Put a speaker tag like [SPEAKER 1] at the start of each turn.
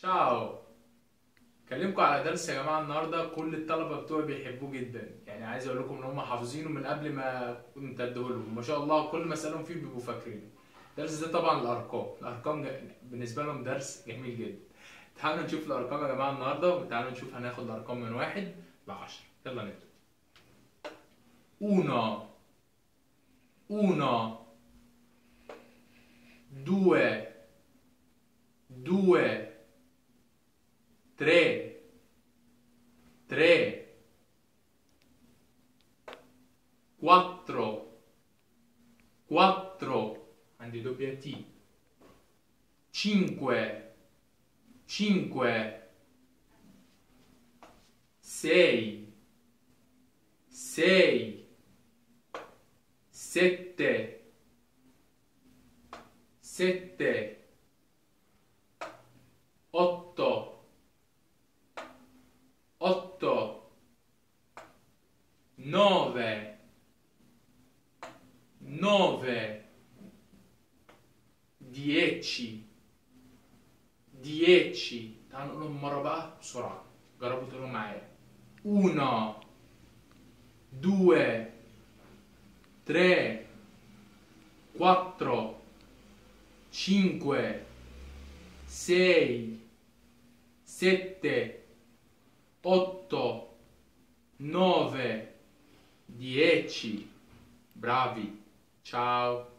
[SPEAKER 1] ciao كلمكم على درس يا جماعه النهارده كل الطلبه بتوعي بيحبوه جدا يعني عايز اقول لكم ان هم حافظينه من قبل ما كنت اديهولهم ما شاء الله كل ما اسالهم فيه بيبقوا فاكرينه الدرس ده طبعا الارقام الارقام ج- بالنسبه لهم درس جميل جدا تعالوا نشوف الارقام يا جماعه النهارده وتعالوا نشوف هناخد الارقام من واحد لعشرة يلا نبدا uno uno due due tre tre quattro quattro عندي doppia T cinque cinque sei sei sette sette otto otto nove nove dieci dieci تعالوا نقولهم مرة بقى بسرعة جربوا تقولوا معايا uno due tre quattro cinque sei sette otto nove dieci bravi ciao